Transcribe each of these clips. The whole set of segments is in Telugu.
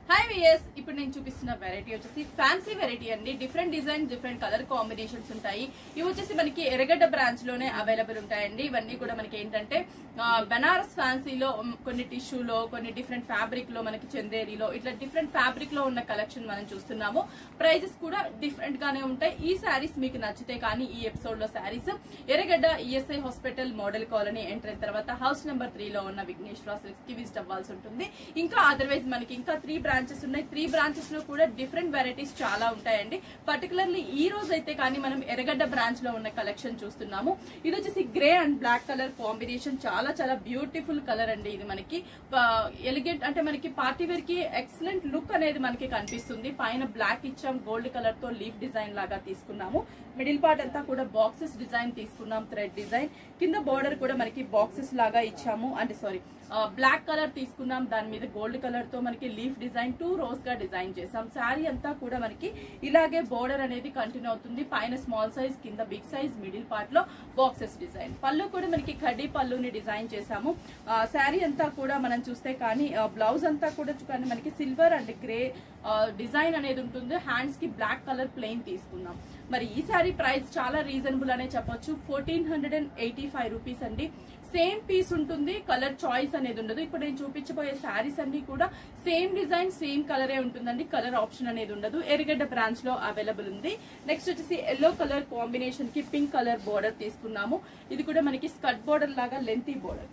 హాయ్ విఎస్ ఇప్పుడు నేను చూపిస్తున్న వెరైటీ వచ్చేసి ఫ్యాన్సీ వెరైటీ అండి different design different colour combinations ఉంటాయి ఇవి వచ్చేసి మనకి ఎర్రగడ్డ బ్రాంచ్ లోనే అవైలబుల్ ఉంటాయండి ఇవన్నీ కూడా మనకి ఏంటంటే ఆ, బనారస్ ఫ్యాన్సీలో ఉమ్, కొన్ని టిష్యూలో కొన్ని డిఫరెంట్ ఫ్యాబ్రిక్ లో మనకి చందేరిలో ఇట్లా డిఫరెంట్ ఫ్యాబ్రిక్ లో ఉన్న కలెక్షన్ మనం చూస్తున్నాము ప్రైజెస్ కూడా డిఫరెంట్ గానే ఉంటాయి ఈ శారీస్ మీకు నచ్చితే కానీ ఈ ఎపిసోడ్ లో saris Erragadda ESI hospital model colony enter అయిన తర్వాత హౌస్ నెంబర్ త్రీ లో ఉన్న విఘ్నేశ్వర సిల్క్స్ కి విజిట్ అవ్వాల్సి ఉంటుంది ఇంకా అదర్వైజ్ మనకి ఇంకా త్రీ బ్రాంచెస్ ఉన్నాయి త్రీ బ్రాంచెస్ లో కూడా డిఫరెంట్ వెరైటీస్ చాలా ఉంటాయండి పర్టికులర్లీ ఈ రోజు అయితే కానీ మనం ఎర్రగడ్డ బ్రాంచ్ లో ఉన్న కలెక్షన్ చూస్తున్నాము ఇది వచ్చేసి grey and black colour combination చాలా చాలా బ్యూటిఫుల్ కలర్ అండి ఇది మనకి ఎలిగెంట్ అంటే మనకి పార్టీ వేర్ కి ఎక్సలెంట్ లుక్ అనేది మనకి కనిపిస్తుంది పైన బ్లాక్ ఇచ్చాం గోల్డ్ కలర్ తో లీఫ్ డిజైన్ లాగా తీసుకున్నాము మిడిల్ పార్ట్ అంతా కూడా బాక్సెస్ డిజైన్ తీసుకున్నాం థ్రెడ్ డిజైన్ కింద బోర్డర్ కూడా మనకి బాక్సెస్ లాగా ఇచ్చాము అంటే సారీ బ్లాక్ కలర్ తీసుకున్నాం దాని మీద గోల్డ్ కలర్ తో మనకి లీఫ్ డిజైన్ టూ రోజ్ గా డిజైన్ చేసాం శారీ అంతా కూడా మనకి ఇలాగే బోర్డర్ అనేది కంటిన్యూ అవుతుంది పైన స్మాల్ సైజ్ కింద బిగ్ సైజ్ మిడిల్ పార్ట్ లో బాక్సెస్ డిజైన్ పళ్ళు కూడా మనకి కడ్డీ పళ్ళుని డిజైన్ చేసాము శారీ అంతా కూడా మనం చూస్తే కానీ బ్లౌజ్ అంతా కూడా కానీ మనకి సిల్వర్ అండ్ గ్రే డిజైన్ అనేది ఉంటుంది హ్యాండ్స్ కి బ్లాక్ కలర్ ప్లెయిన్ తీసుకున్నాం మరి ఈ శారీ ప్రైస్ చాలా రీజనబుల్ అనే చెప్పొచ్చు fourteen hundred and eighty five rupees అండి సేమ్ పీస్ ఉంటుంది కలర్ చాయిస్ అనేది ఉండదు ఇప్పుడు నేను చూపించబోయే శారీస్ అన్ని కూడా సేమ్ డిజైన్ సేమ్ కలరే ఉంటుందండి కలర్ ఆప్షన్ అనేది ఉండదు ఎర్రగడ్డ బ్రాంచ్ లో అవైలబుల్ ఉంది నెక్స్ట్ వచ్చేసి ఎల్లో కలర్ కాంబినేషన్ కి పింక్ కలర్ బోర్డర్ తీసుకున్నాము ఇది కూడా మనకి స్కర్ట్ బోర్డర్ లాగా lengthy border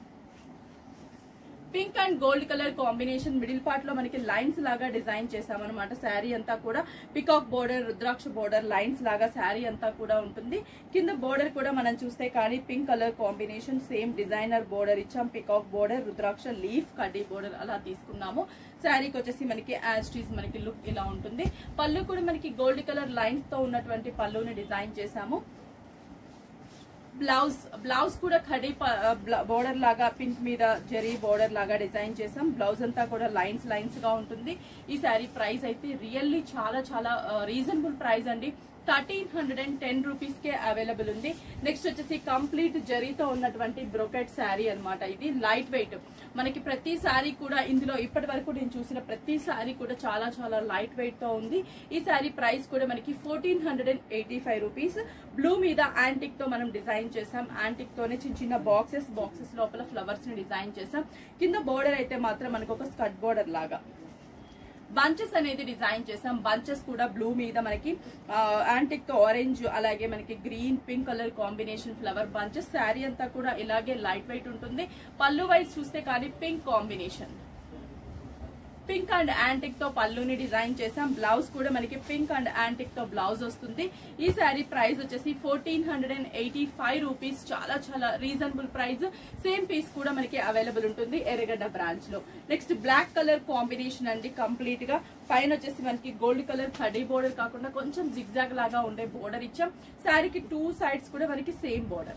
pink and gold colour combination middle part లో మనకి లైన్స్ లాగా డిజైన్ చేసామన్నమాట శారీ అంతా కూడా peacock border rudraksha border lines లాగా శారీ అంతా కూడా ఉంటుంది కింద బోర్డర్ కూడా మనం చూస్తే కానీ pink colour combination same designer border ఇచ్చాం పికాక్ బోర్డర్ రుద్రాక్ష లీఫ్ కడ్డీ బోర్డర్ అలా తీసుకున్నాము శారీకి వచ్చేసి మనకి యాస్టీస్ మనకి లుక్ ఇలా ఉంటుంది పళ్ళు కూడా మనకి గోల్డ్ కలర్ లైన్స్ తో ఉన్నటువంటి పళ్ళుని డిజైన్ చేసాము బ్లౌజ్ బ్లౌజ్ కూడా ఖడీ బోర్డర్ లాగా పింక్ మీద జరీ బోర్డర్ లాగా డిజైన్ చేసాం బ్లౌజ్ అంతా కూడా లైన్స్ లైన్స్ గా ఉంటుంది ఈ శారీ ప్రైస్ అయితే రియల్లీ చాలా చాలా రీజనబుల్ ప్రైస్ అండి thirteen hundred and ten rupees కే అవైలబుల్ ఉంది నెక్స్ట్ వచ్చేసి కంప్లీట్ జరీతో ఉన్నటువంటి బ్రోకెట్ శారీ అన్నమాట ఇది లైట్ వెయిట్ మనకి ప్రతి శారీ కూడా ఇందులో ఇప్పటి వరకు నేను చూసిన ప్రతి శారీ కూడా చాలా చాలా లైట్ వెయిట్ తో ఉంది ఈ శారీ ప్రైస్ కూడా మనకి fourteen hundred and eighty five rupees blue మీద యాంటిక్ తో మనం డిజైన్ చేసాం యాంటిక్ తోనే చిన్న చిన్న బాక్సెస్ బాక్సెస్ లోపల ఫ్లవర్స్ ని డిజైన్ చేసాం కింద బోర్డర్ అయితే మాత్రం మనకు ఒక స్కర్ట్ బోర్డర్ లాగా బంచెస్ అనేది డిజైన్ చేసాం బంచెస్ కూడా బ్లూ మీద మనకి యాంటిక్ తో ఆరెంజ్ అలాగే మనకి green pink colour combination flower bunches sari అంతా కూడా ఇలాగే లైట్ వెయిట్ ఉంటుంది పళ్ళు వైజ్ చూస్తే కానీ pink combination pink and antique తో పళ్ళుని డిజైన్ చేసాం బ్లౌజ్ కూడా మనకి పింక్ అండ్ యాంటిక్ తో బ్లౌజ్ వస్తుంది ఈ శారీ ప్రైస్ వచ్చేసి fourteen hundred and eighty five rupees చాలా చాలా రీజనబుల్ ప్రైస్ సేమ్ పీస్ కూడా మనకి అవైలబుల్ ఉంటుంది ఎర్రగడ్డ బ్రాంచ్ లో నెక్స్ట్ బ్లాక్ కలర్ కాంబినేషన్ అండి కంప్లీట్ గా పైన వచ్చేసి మనకి గోల్డ్ కలర్ కడీ బోర్డర్ కాకుండా కొంచెం జిగ్జాగ్ లాగా ఉండే బోర్డర్ ఇచ్చాం శారీకి టూ సైడ్స్ కూడా మనకి సేమ్ బోర్డర్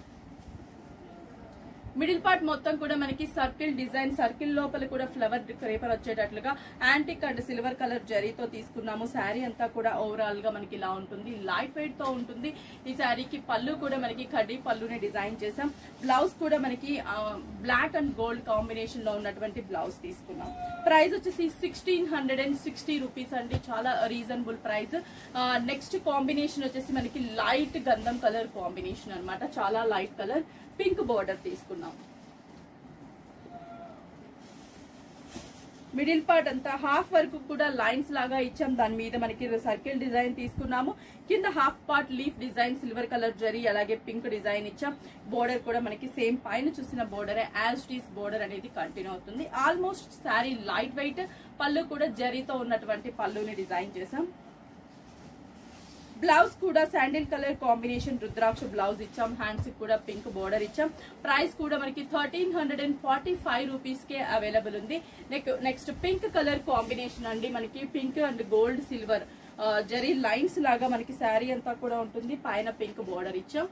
మిడిల్ పార్ట్ మొత్తం కూడా మనకి సర్కిల్ డిజైన్ సర్కిల్ లోపల కూడా ఫ్లవర్ క్రేపర్ వచ్చేటట్లుగా యాంటిక్ అండ్ సిల్వర్ కలర్ జరీతో తీసుకున్నాము శారీ అంతా కూడా ఓవరాల్ గా మనకి ఇలా ఉంటుంది లైట్ వెయిట్ తో ఉంటుంది ఈ శారీకి పళ్ళు కూడా మనకి కడ్డీ పళ్ళుని డిజైన్ చేసాం బ్లౌజ్ కూడా మనకి బ్లాక్ అండ్ గోల్డ్ కాంబినేషన్ లో ఉన్నటువంటి బ్లౌజ్ తీసుకున్నాం ప్రైస్ వచ్చేసి sixteen hundred and sixty rupees అండి చాలా రీజనబుల్ ప్రైస్ నెక్స్ట్ కాంబినేషన్ వచ్చేసి మనకి లైట్ గంధం కలర్ కాంబినేషన్ అన్నమాట చాలా లైట్ కలర్ పింక్ బోర్డర్ తీసుకున్నాం మిడిల్ పార్ట్ అంతా హాఫ్ వరకు కూడా లైన్స్ లాగా ఇచ్చాం దాని మీద మనకి సర్కిల్ డిజైన్ తీసుకున్నాము కింద half part leaf design silver colour zari అలాగే పింక్ డిజైన్ ఇచ్చాం బోర్డర్ కూడా మనకి సేమ్ పైన చూసిన బోర్డర్ యాజ్ టీస్ బోర్డర్ అనేది కంటిన్యూ అవుతుంది ఆల్మోస్ట్ శారీ లైట్ వెయిట్ పళ్ళు కూడా జరీతో ఉన్నటువంటి పళ్ళుని డిజైన్ చేసాం బ్లౌజ్ కూడా sandal colour combination rudraksha blouse ఇచ్చాం హ్యాండ్స్ కూడా పింక్ బోర్డర్ ఇచ్చాం ప్రైస్ కూడా మనకి thirteen hundred and forty five rupees కే అవైలబుల్ ఉంది నెక్స్ట్ పింక్ కలర్ కాంబినేషన్ అండి మనకి pink and gold silver zari lines లాగా మనకి శారీ అంతా కూడా ఉంటుంది పైన పింక్ బోర్డర్ ఇచ్చాం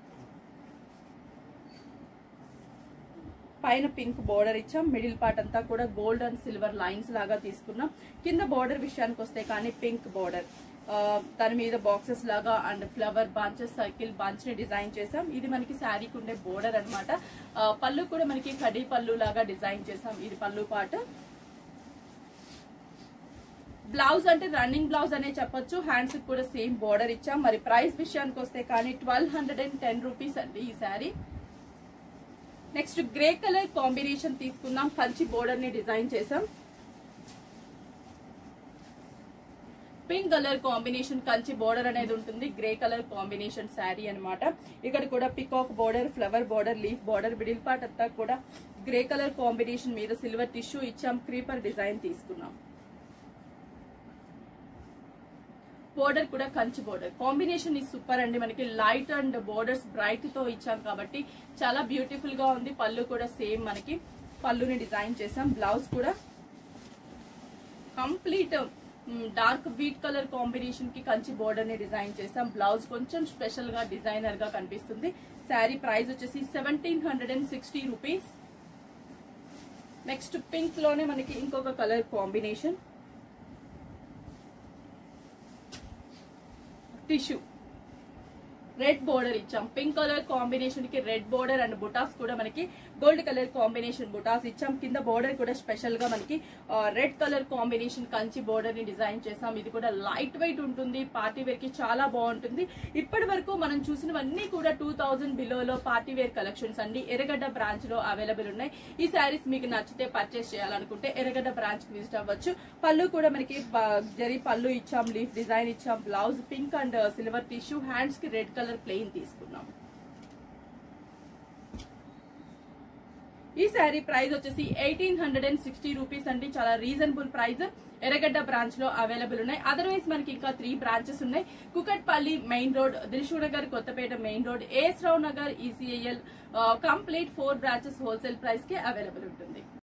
పైన పింక్ బోర్డర్ ఇచ్చాం మిడిల్ పార్ట్ అంతా కూడా గోల్డ్ అండ్ సిల్వర్ లైన్స్ లాగా తీసుకున్నాం కింద బోర్డర్ విషయానికి వస్తే కానీ పింక్ బోర్డర్ దాని మీద బాక్సెస్ లాగా and flower bunches circle bunch ని డిజైన్ చేసాం ఇది మనకి శారీకి ఉండే బోర్డర్ అనమాట పళ్ళు కూడా మనకి కడీ పళ్ళు లాగా డిజైన్ చేసాం ఇది పళ్ళు పాట బ్లౌజ్ అంటే రన్నింగ్ బ్లౌజ్ అనే చెప్పొచ్చు హ్యాండ్స్ కూడా సేమ్ బోర్డర్ ఇచ్చాం మరి ప్రైస్ విషయానికి వస్తే కానీ twelve hundred and ten rupees అండి ఈ sari next grey colour combination తీసుకుందాం కంచి బోర్డర్ ని డిజైన్ చేసాం pink colour combination Kanchi border అనేది ఉంటుంది గ్రే కలర్ కాంబినేషన్ శారీ అన్నమాట ఇక్కడ కూడా peacock border flower border leaf border middle part అంతా కూడా గ్రే కలర్ కాంబినేషన్ మీద సిల్వర్ టిష్యూ ఇచ్చాం క్రీపర్ డిజైన్ తీసుకున్నాం బోర్డర్ కూడా కంచి బోర్డర్ కాంబినేషన్ ఈ సూపర్ అండి మనకి లైట్ అండ్ బోర్డర్స్ బ్రైట్ తో ఇచ్చాం కాబట్టి చాలా బ్యూటిఫుల్ గా ఉంది పళ్ళు కూడా సేమ్ మనకి పళ్ళుని డిజైన్ చేసాం బ్లౌజ్ కూడా complete dark wheat colour combination కి కంచి బోర్డర్ ని డిజైన్ చేసాం బ్లౌజ్ కొంచెం స్పెషల్ గా డిజైనర్ గా కనిపిస్తుంది శారీ ప్రైస్ వచ్చేసి seventeen hundred and sixty rupees next pink లోనే మనకి ఇంకొక colour combination tissue red border ఇచ్చాం పింక్ కలర్ కాంబినేషన్ కి రెడ్ బోర్డర్ అండ్ బుటాస్ కూడా మనకి గోల్డ్ కలర్ కాంబినేషన్ బుటాస్ ఇచ్చాం కింద బోర్డర్ కూడా స్పెషల్ గా మనకి red colour combination Kanchi border ని డిజైన్ చేసాం ఇది కూడా లైట్ వెయిట్ ఉంటుంది పార్టీ వేర్ కి చాలా బాగుంటుంది ఇప్పటి వరకు మనం చూసినవన్నీ కూడా టూ థౌసండ్ బిలోలో పార్టీ వేర్ కలెక్షన్స్ అండి ఎర్రగడ్డ బ్రాంచ్ లో అవైలబుల్ ఉన్నాయి ఈ శారీస్ మీకు నచ్చితే పర్చేస్ చేయాలనుకుంటే ఎర్రగడ్డ బ్రాంచ్ కి విజిట్ అవ్వచ్చు పళ్ళు కూడా మనకి బ- జరీ పళ్ళు ఇచ్చాం లీఫ్ డిజైన్ ఇచ్చాం blouse pink and silver tissue hands కి రెడ్ కలర్ ప్లెయిన్ తీసుకున్నాం ఈ శారీ ప్రైస్ వచ్చేసి eighteen hundred and sixty rupees అండి చాలా రీజనబుల్ ప్రైస్ ఎర్రగడ్డ బ్రాంచ్ లో అవైలబుల్ ఉన్నాయి అదర్వైజ్ మనకి ఇంకా త్రీ బ్రాంచెస్ ఉన్నాయి Kukatpally main road Dilsukhnagar Kothapet main road A S Rao Nagar ECIL complete four branches wholesale price కి అవైలబుల్ ఉంటుంది